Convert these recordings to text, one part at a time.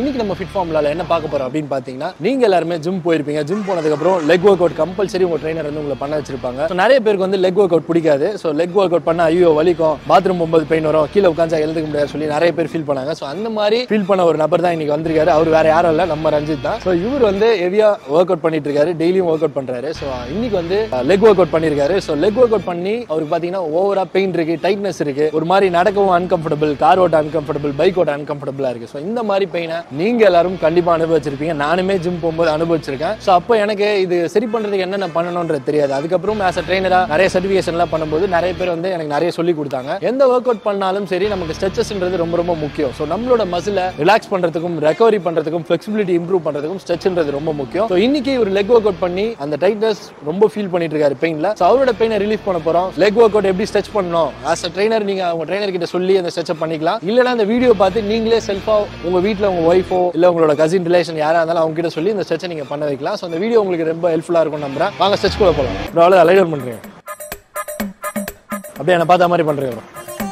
இன்னைக்கு நம்ம ஃபிட் ஃபார்ம்லால என்ன பார்க்க போறோம் அப்படின்னு பார்த்தீங்கன்னா நீங்க எல்லாருமே ஜிம் போயிருப்பீங்க ஜிம் போனதுக்கப்புறம் லெக் ஒர்க் அவுட் கம்பல்சரி உங்க ட்ரைனர் வந்து உங்களை பண்ண வச்சிருப்பாங்க So, நிறைய பேருக்கு வந்து லெக் ஒர்க் அவுட் பிடிக்காது ஸோ லெக் ஒர்க் அவுட் பண்ணா ஐயோ வலிக்கும் பாத்ரூம் போகும்போது பெயின் வரும் கீழே உட்காந்து எழுதுக்க முடியாது சொல்லி நிறைய பேர் ஃபீல் பண்ணாங்க ஸோ அந்த மாதிரி ஃபீல் பண்ண ஒரு நபர் தான் இன்னைக்கு வந்திருக்காரு அவர் வேற யாரும் இல்லை நம்ம ரஞ்சித் தான் ஸோ இவர் வந்து ஹெவியா ஒர்க் அவுட் பண்ணிட்டு இருக்காரு டெய்லியும் ஒர்க் அவுட் பண்றாரு ஸோ இன்னைக்கு வந்து லெக் ஒர்க் அவுட் பண்ணிருக்காரு ஸோ லெக் ஒர்க் அவுட் பண்ணி அவருக்கு பார்த்தீங்கன்னா ஓவரா பெயின் இருக்கு டைட்னஸ் இருக்கு ஒரு மாதிரி நடக்கவும் அன்கம்ஃபர்டபுள் கார் ஓட்ட அன்கம்ஃபர்டபுள் பைக் ஓட்ட அன்கம்ஃபர்டபுளா இருக்கு ஸோ இந்த மாதிரி பெயினை நீங்க எல்லாரும் கண்டிப்பா அனுபவிச்சிருப்பீங்க நானுமே ஜிம் போகும்போது அனுபவிச்சிருக்கேன் ஸோ அப்போ எனக்கு இது சரி பண்றதுக்கு என்னென்ன பண்ணணும்ன்றது தெரியாது அதுக்கப்புறம் ஆஸ் அ ட்ரைனரா நிறைய சர்டிஃபிகேஷன்லாம் பண்ணும்போது நிறைய பேர் வந்து எனக்கு நிறைய சொல்லி கொடுத்தாங்க எந்த ஒர்க் அவுட் பண்ணாலும் சரி நமக்கு ஸ்ட்ரெச்சஸ்ன்றது ரொம்ப ரொம்ப முக்கியம் ஸோ நம்மளோட மசிலை ரிலாக்ஸ் பண்றதுக்கும் ரெக்கவரி பண்றதுக்கும் ஃபிளெக்சிபிலிட்டி இம்ப்ரூவ் பண்றதுக்கும் ஸ்ட்ரெச்ன்றது ரொம்ப முக்கியம் ஸோ இன்னைக்கு ஒரு லெக் ஒர்க் அவுட் பண்ணி அந்த டைட்னஸ் ரொம்ப ஃபீல் பண்ணிட்டு இருக்காரு பெயின்ல ஸோ அவரோட பெயினை ரிலீஃப் பண்ண போறோம் லெக் ஒர்க் அவுட் எப்படி ஸ்ட்ரெச் பண்ணணும் ஆஸ் அ ட்ரைனர் நீங்க அவங்க ட்ரைனர் கிட்ட சொல்லி அந்த ஸ்ட்ரெச் பண்ணிக்கலாம் இல்லைனா அந்த வீடியோ பார்த்து நீங்களே செல்ஃபா உங்க வீட்டில் உங்க ஒய்ஃபோ இல்ல உங்களோட கசின் ரிலேஷன் யாரா இருந்தாலும் அவங்க கிட்ட சொல்லி இந்த ஸ்ட்ரெச்சை நீங்க பண்ண வைக்கலாம் ஸோ அந்த வீடியோ உங்களுக்கு ரொம்ப ஹெல்ப்ஃபுல்லா இருக்கும் நம்புறேன் வாங்க ஸ்ட்ரெச் கூட போகலாம் அவ்வளோ லைட் டவுன் பண்றீங்க அப்படியே என்ன பார்த்த மாதிரி பண்றீங்க bro.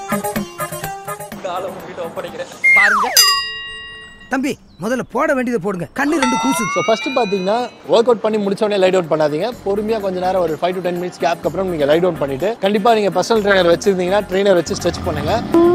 பாருங்க தம்பி முதல்ல போட வேண்டியதை போடுங்க கண்ணு ரெண்டு கூசு ஸோ ஃபர்ஸ்ட் பார்த்தீங்கன்னா ஒர்க் அவுட் பண்ணி முடிச்ச உடனே லைட் அவுட் பண்ணாதீங்க பொறுமையாக கொஞ்ச நேரம் ஒரு ஃபைவ் டு டென் மினிட்ஸ் கேப்க்கு அப்புறம் நீங்கள் லைட் அவுட் பண்ணிட்டு கண்டிப்பாக நீங்கள் பர்சனல் ட்ரைனர் வச்சிருந்தீங்கன்னா ட்ரைனர் வச்சு ஸ்ட்ரெச் பண்ணுங்க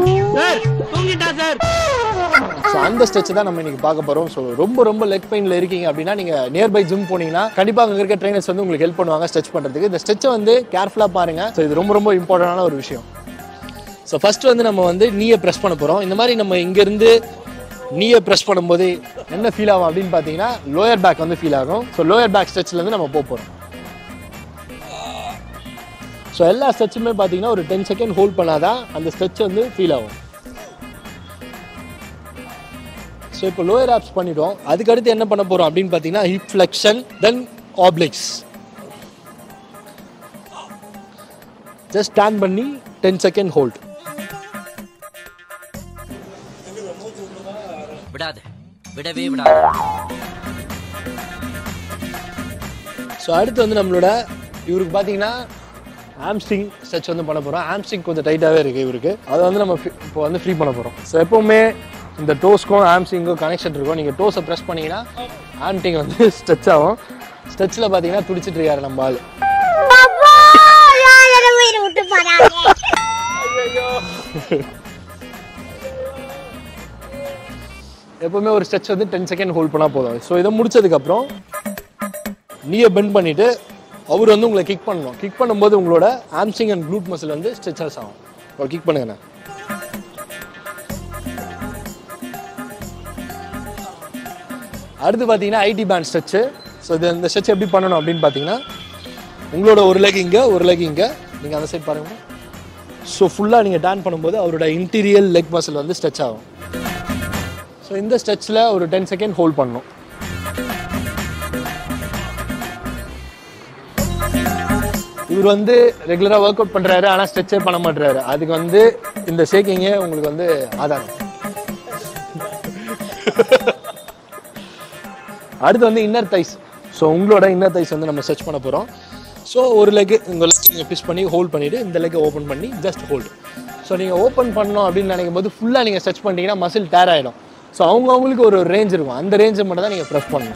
ஸோ அந்த ஸ்ட்ரெச் தான் நம்ம இன்னைக்கு பார்க்க போகிறோம் ஸோ ரொம்ப ரொம்ப லெக் பெயினில் இருக்கீங்க அப்படின்னா நீங்கள் நியர்பை ஜிம் போனீங்கன்னா கண்டிப்பாக அங்கே இருக்க ட்ரைனர்ஸ் வந்து உங்களுக்கு ஹெல்ப் பண்ணுவாங்க ஸ்ட்ரெச் பண்ணுறதுக்கு இந்த ஸ்ட்ரெச்சை வந்து கேர்ஃபுல்லாக பாருங்க ஸோ இது ரொம்ப ரொம்ப இம்பார்ட்டண்டான ஒரு விஷயம் ஸோ ஃபர்ஸ்ட் வந்து நம்ம வந்து நீயை ப்ரெஸ் பண்ண போகிறோம் இந்த மாதிரி நம்ம இங்கேருந்து நீயை ப்ரெஸ் பண்ணும்போது என்ன ஃபீல் ஆகும் அப்படின்னு பார்த்தீங்கன்னா லோயர் பேக் வந்து ஃபீல் ஆகும் ஸோ லோயர் பேக் ஸ்ட்ரெச்லேருந்து நம்ம போக போகிறோம் ஸோ எல்லா ஸ்ட்ரெச்சுமே பார்த்தீங்கன்னா ஒரு டென் செகண்ட் ஹோல்ட் பண்ணாதான் அந்த ஸ்ட்ரெச் வந்து ஃபீல் ஆகும் ஸோ இப்போ லோயர் ஆப்ஸ் பண்ணிட்டோம் அதுக்கடுத்து என்ன பண்ண போகிறோம் அப்படின்னு பார்த்தீங்கன்னா hip flexion then obliques just stand பண்ணி டென் செகண்ட் ஹோல்ட் விடாத விடவே விடாத ஸோ அடுத்து வந்து நம்மளோட இவருக்கு பார்த்தீங்கன்னா ஆம்ஸ்டிங் ஸ்ட்ரெச் வந்து பண்ண போகிறோம் ஆம்ஸ்டிங் கொஞ்சம் டைட்டாகவே இருக்குது இவருக்கு அதை வந்து நம்ம fi- இப்போ வந்து ஃப்ரீ பண்ண போகிறோம் ஸோ எப்போவுமே இந்த டோஸ்க்கும் ஆம்ஸ்டிங்கும் கனெக்ஷன் இருக்கும் நீங்கள் டோஸை ப்ரெஸ் பண்ணீங்கன்னா ஆம்டிங் வந்து ஸ்ட்ரெச் ஆகும் ஸ்ட்ரெச்சில் பார்த்தீங்கன்னா துடிச்சிட்டு இருக்காரு நம்ம ஆள் அப்பா யாரும் உயிரை விட்டு போறாங்க எப்பவுமே ஒரு ஸ்ட்ரெச் வந்து டென் செகண்ட் ஹோல்ட் பண்ணால் போதும் ஸோ இதை முடிச்சதுக்கப்புறம் நீயை பெண்ட் பண்ணிவிட்டு அவர் வந்து உங்களை கிக் பண்ணணும் கிக் பண்ணும்போது உங்களோட ஆம்ஸ்டிங் அண்ட் க்ளூட் மசில் வந்து ஸ்ட்ரெச்சர்ஸ் ஆகும் ஒரு கிக் பண்ணுங்கண்ணே அடுத்து பார்த்தீங்கன்னா ஐடி பேண்ட் ஸ்ட்ரெச்சு ஸோ இது இந்த ஸ்ட்ரெச் எப்படி பண்ணணும் அப்படின்னு பார்த்தீங்கன்னா உங்களோட ஒரு லெக் இங்கே ஒரு லெக் இங்கே நீங்கள் அந்த சைட் பாருங்க ஸோ ஃபுல்லாக நீங்கள் டேன் பண்ணும்போது அவரோட இன்டீரியல் லெக் மசில் வந்து ஸ்ட்ரெச் ஆகும் ஸோ இந்த ஸ்ட்ரெச்சில் ஒரு டென் செகண்ட் ஹோல்ட் பண்ணணும் இவர் வந்து ரெகுலராக ஒர்க் அவுட் பண்ணுறாரு ஆனால் ஸ்ட்ரெச்சே பண்ண மாட்டுறாரு அதுக்கு வந்து இந்த ஷேக்கிங்கே உங்களுக்கு வந்து ஆதாரம் அடுத்து வந்து இன்னர் தைஸ் ஸோ உங்களோட இன்னர் தைஸ் வந்து நம்ம ஸ்ட்ரெச் பண்ண போகிறோம் ஸோ ஒரு லெக் உங்கள் லெக் நீங்கள் ஃபிஷ் பண்ணி ஹோல்ட் பண்ணிவிட்டு இந்த லெக்கை ஓப்பன் பண்ணி ஜஸ்ட் ஹோல்டு ஸோ நீங்கள் ஓப்பன் பண்ணணும் அப்படின்னு நினைக்கும் போது ஃபுல்லாக நீங்கள் ஸ்ட்ரெச் பண்ணிட்டீங்கன்னா மசில் டேர் ஆகிடும் ஸோ அவங்கவுங்களுக்கு ஒரு ரேஞ்ச் இருக்கும் அந்த ரேஞ்சை மட்டும் தான் நீங்கள் ப்ரெஸ் பண்ணணும்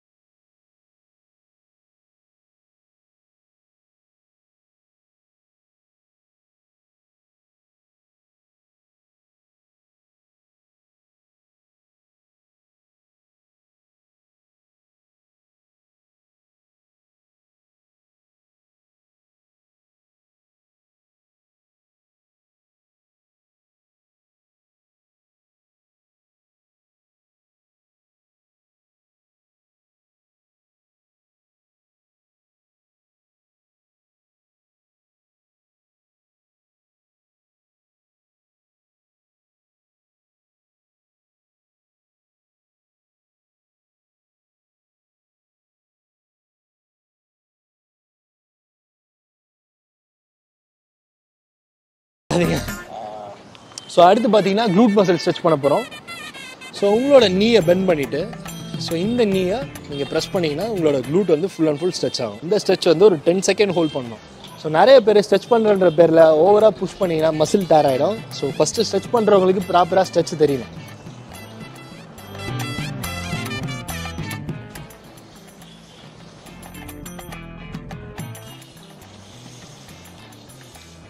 ஸோ அடுத்து பார்த்தீங்கன்னா க்ளூட் மசில் ஸ்ட்ரெச் பண்ண போகிறோம் ஸோ உங்களோட நீயை பெண்ட் பண்ணிவிட்டு ஸோ இந்த நீயை நீங்கள் ப்ரெஸ் பண்ணீங்கன்னா உங்களோட க்ளூட் வந்து ஃபுல் அண்ட் ஃபுல் ஸ்ட்ரெச் ஆகும் இந்த ஸ்ட்ரெச் வந்து ஒரு டென் செகண்ட் ஹோல்ட் பண்ணணும் ஸோ நிறைய பேர் ஸ்ட்ரெச் பண்ணுறன்ற பேரில் ஓவராக புஷ் பண்ணிங்கன்னா மசில் டேர் ஆகிடும் ஸோ ஃபஸ்ட்டு ஸ்ட்ரெச் பண்ணுறவங்களுக்கு ப்ராப்பராக ஸ்ட்ரெச் தெரியணும்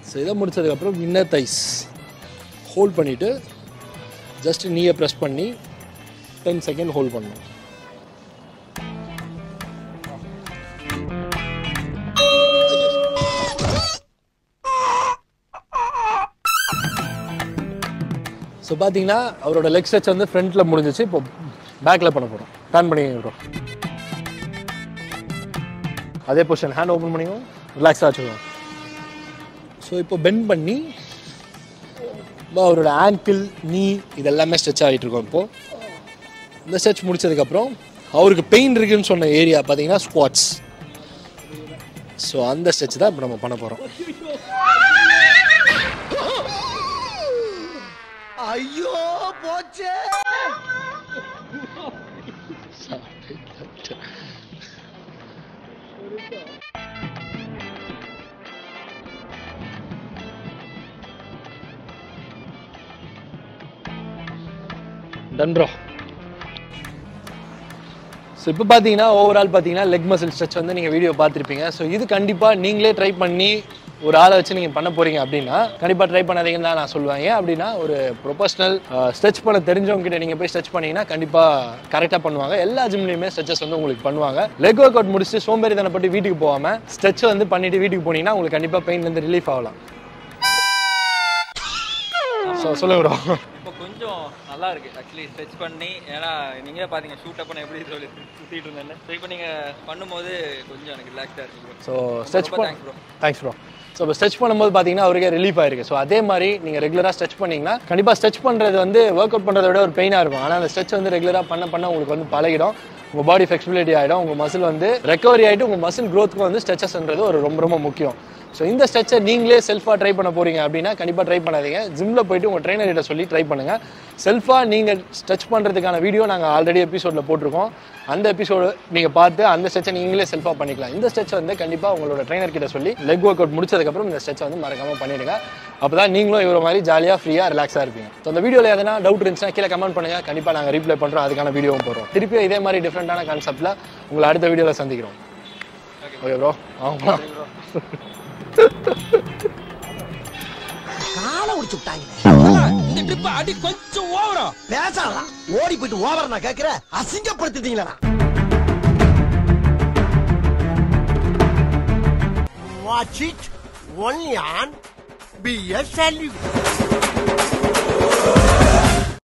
ஸோ இதை முடிச்சதுக்கப்புறம் இன்னர் தைஸ் ஹோல்ட் பண்ணிவிட்டு ஜஸ்ட் நீயை ப்ரெஸ் பண்ணி டென் செகண்ட் ஹோல்ட் பண்ணணும் ஸோ பார்த்தீங்கன்னா அவரோட லெக் ஸ்ட்ரெச் வந்து ஃப்ரண்ட்டில் முடிஞ்சிச்சு இப்போ பேக்கில் பண்ண போகிறோம் டர்ன் பண்ணி விடுறோம் அதே பொசிஷன் ஹேண்ட் ஓப்பன் பண்ணிக்கோ ரிலாக்ஸாக வச்சுக்கோங்க ஸோ இப்போ பெண்ட் பண்ணி இப்போ அவரோட ஆங்கிள் நீ இதெல்லாமே ஸ்ட்ரெச் ஆகிட்டு இருக்கோம் இப்போது இந்த ஸ்ட்ரெச் முடிச்சதுக்கப்புறம் அவருக்கு பெயின் இருக்குன்னு சொன்ன ஏரியா பார்த்தீங்கன்னா ஸ்குவாட்ஸ் ஸோ அந்த ஸ்ட்ரெச் தான் இப்போ நம்ம பண்ண போகிறோம் ஐயோ போச்சே டன் ப்ரோ ஸோ இப்போ பார்த்தீங்கன்னா ஓவரால் பார்த்தீங்கன்னா லெக் மசில் ஸ்ட்ரெச் வந்து நீங்கள் வீடியோ பார்த்துருப்பீங்க ஸோ இது கண்டிப்பாக நீங்களே ட்ரை பண்ணி ஒரு ஆளை வச்சு நீங்கள் பண்ண போறீங்க அப்படின்னா கண்டிப்பாக ட்ரை பண்ணாதீங்கன்னு தான் நான் சொல்லுவேன் ஏன் அப்படின்னா ஒரு ப்ரொஃபஷனல் ஸ்ட்ரெச் பண்ண தெரிஞ்சவங்க கிட்ட நீங்கள் போய் ஸ்ட்ரெச் பண்ணீங்கன்னா கண்டிப்பாக கரெக்டாக பண்ணுவாங்க எல்லா ஜிம்லையுமே ஸ்ட்ரெச்சஸ் வந்து உங்களுக்கு பண்ணுவாங்க லெக் ஒர்க் அவுட் முடிச்சுட்டு சோம்பேறித்தனப்பட்டு வீட்டுக்கு போகாமல் ஸ்ட்ரெச் வந்து பண்ணிட்டு வீட்டுக்கு போனீங்கன்னா உங்களுக்கு கண்டிப்பாக பெயின்லேருந்து ரிலீஃப் ஆகலாம் ஸோ சொல்லுங்க bro. இப்போ கொஞ்சம் நல்லா இருக்கு ஆக்சுவலி ஸ்ட்ரெச் பண்ணி ஏன்னா நீங்களே பார்த்தீங்க ஷூட் அப்போ நான் எப்படி சொல்லி சுற்றிட்டு இருந்தேன்னு ஸோ இப்போ நீங்கள் பண்ணும்போது கொஞ்சம் எனக்கு ரிலாக்ஸாக இருக்கு bro. ஸோ ஸ்ட்ரெச் ரொம்ப பண்ண thanks bro. Thanks bro so இப்போ ஸ்ட்ரெச் பண்ணும்போது பார்த்தீங்கன்னா அவருக்கே ரிலீஃப் ஆயிருக்கு ஸோ அதே மாதிரி நீங்கள் ரெகுலராக ஸ்ட்ரெச் பண்ணீங்கன்னா கண்டிப்பாக ஸ்ட்ரெச் பண்ணுறது வந்து ஒர்க் அவுட் பண்ணுறத விட ஒரு பெயினாக இருக்கும் ஆனால் அந்த ஸ்ட்ரெச் வந்து ரெகுலராக பண்ண பண்ண உங்களுக்கு வந்து பழகிடும் உங்கள் பாடி ஃப்ளெக்சிபிலிட்டி ஆகிடும் உங்கள் மசில் வந்து ரெக்கவரி ஆகிட்டு உங்கள் மசில் க்ரோத்துக்கு வந்து ஸ்ட்ரெச்சஸ்ன்றது ஒரு ரொம்ப ரொம்ப முக்கியம் ஸோ இந்த ஸ்ட்ரெச்சை நீங்களே செல்ஃபாக ட்ரை பண்ண போறீங்க அப்படின்னா கண்டிப்பாக ட்ரை பண்ணாதீங்க ஜிம்மில் போயிட்டு உங்கள் ட்ரைனர்கிட்ட சொல்லி ட்ரை பண்ணுங்கள் செல்ஃபாக நீங்கள் ஸ்ட்ரெச் பண்ணுறதுக்கான வீடியோ நாங்கள் ஆல்ரெடி எபிசோடில் போட்டிருக்கோம் அந்த எபிசோடு நீங்கள் பார்த்து அந்த ஸ்ட்ரெச்சை நீங்களே செல்ஃபாக பண்ணிக்கலாம் இந்த ஸ்ட்ரெச் வந்து கண்டிப்பாக உங்களோட ட்ரைனர் கிட்ட சொல்லி லெக் ஒர்க் அவுட் முடிச்சதுக்கப்புறம் இந்த ஸ்ட்ரெச்சை வந்து மறக்காமல் பண்ணிடுங்க அப்போ தான் நீங்களும் இவர மாதிரி ஜாலியாக ஃப்ரீயாக ரிலாக்ஸாக இருப்பீங்க ஸோ அந்த வீடியோவில் எதனா டவுட் இருந்துச்சுன்னா கீழே கமெண்ட் பண்ணுங்கள் கண்டிப்பாக நாங்கள் ரீப்ளை பண்ணுறோம் அதுக்கான வீடியோவும் போடுறோம் திருப்பியும் இதே மாதிரி டிஃப்ரெண்ட்டான கான்செப்ட்டில் உங்களை அடுத்த வீடியோவில் சந்திக்கிறோம் ஓகே ப்ரோ ஆமாம் காலை உடிச்சு விட்டாங்க இந்த ட்ரிப் அடி கொஞ்சம் ஓவரா பேசாதான் ஓடி போயிட்டு ஓவரா நான் கேக்குற அசிங்கப்படுத்திட்டீங்களா watch it only on P S